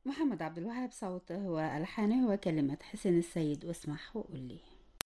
محمد عبد الوهاب صوته وألحانه وكلمة حسين السيد واسمح وقول لي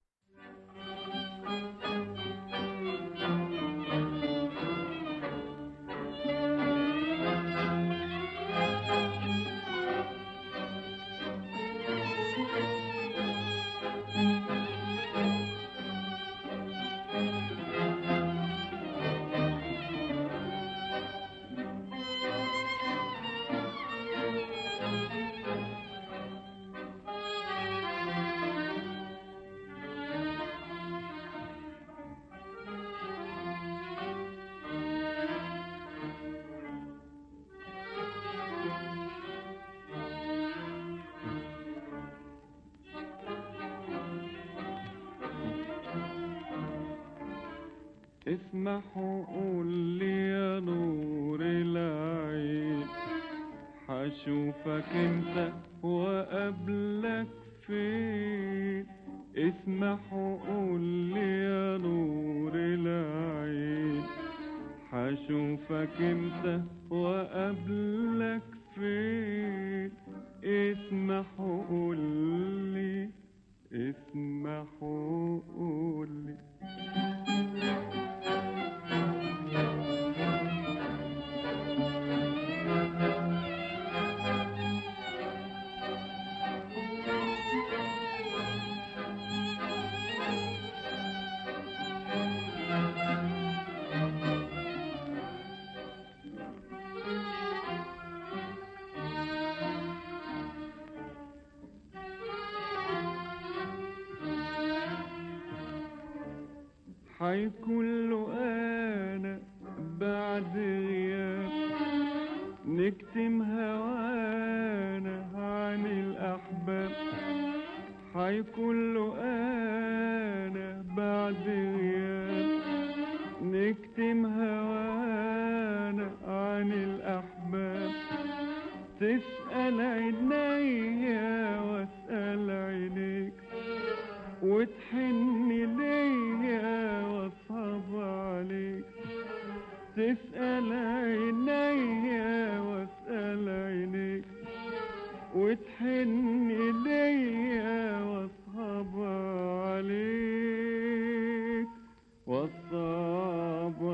اسمح وقول لي يا نور العين حشوفك انت وقبلك فين اسمح وقول لي يا نور العين حشوفك انت وقبلك فين اسمح وقول لي اسمح وقول لي حيكون له انا بعد غياب نكتم هوانا عن الاحباب حيكون له انا بعد غياب نكتم هوانا عن الاحباب تسأل عينيا واسأل عينيك وتحن ليا واصعب عليك تسأل عينيا واسأل عينيك وتحن ليا واصعب عليك واصعب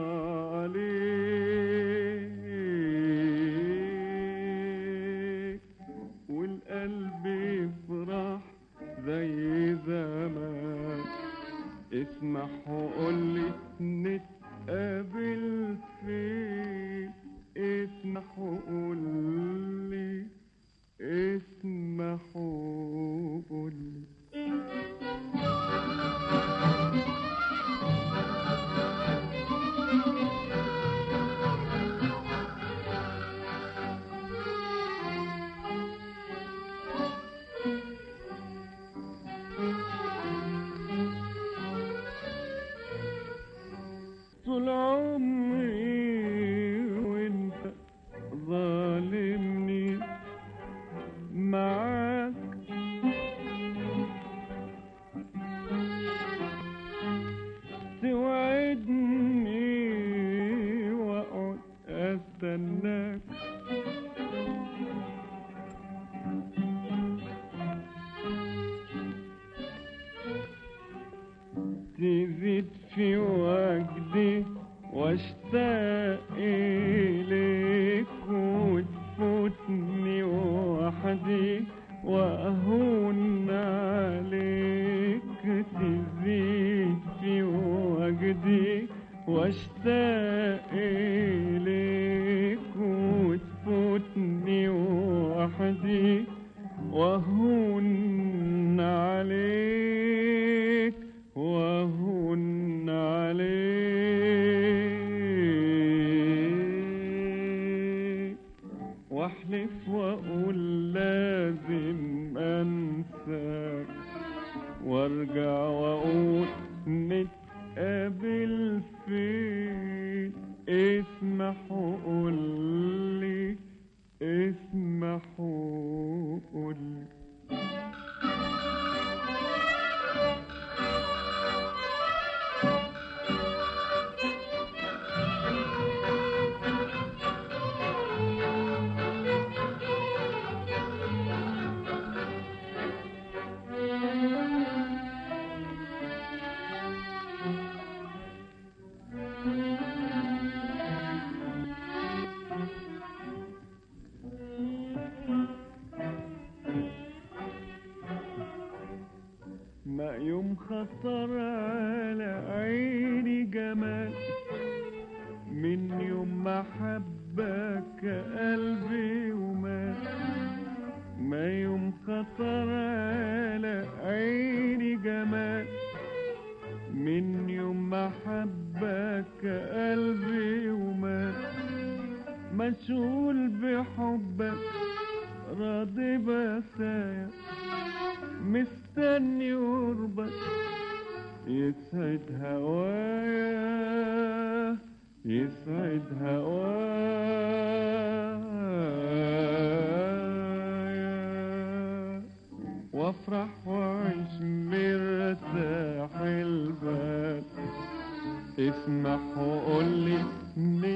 عليك والقلب يفرح زي زمان اسمح وقولي نتقابل فين اسمح وقولي اسمح وقولي طول عمري وانت ظالمني معاك توعدني واقعد استناك تزيد في وجدي واشتاق إليك وتفوتني وحدي وأهون عليك تزيد في وجدي واشتاق إليك وتفوتني وحدي وأهون عليك وأهون عليك واحلف واقول لازم انساك وارجع واقول نتقابل فين اسمح وقول لي اسمح وقول لي خطر على عيني جمال من يوم ما حبك قلبي ومات ما يوم خطر على عيني جمال من يوم ما حبك قلبي ومات مشغول بحبك راضي بسايا مستني قربك يسعد هوايا يسعد هوايا وافرح واعيش مرتاح البال اسمح وقولي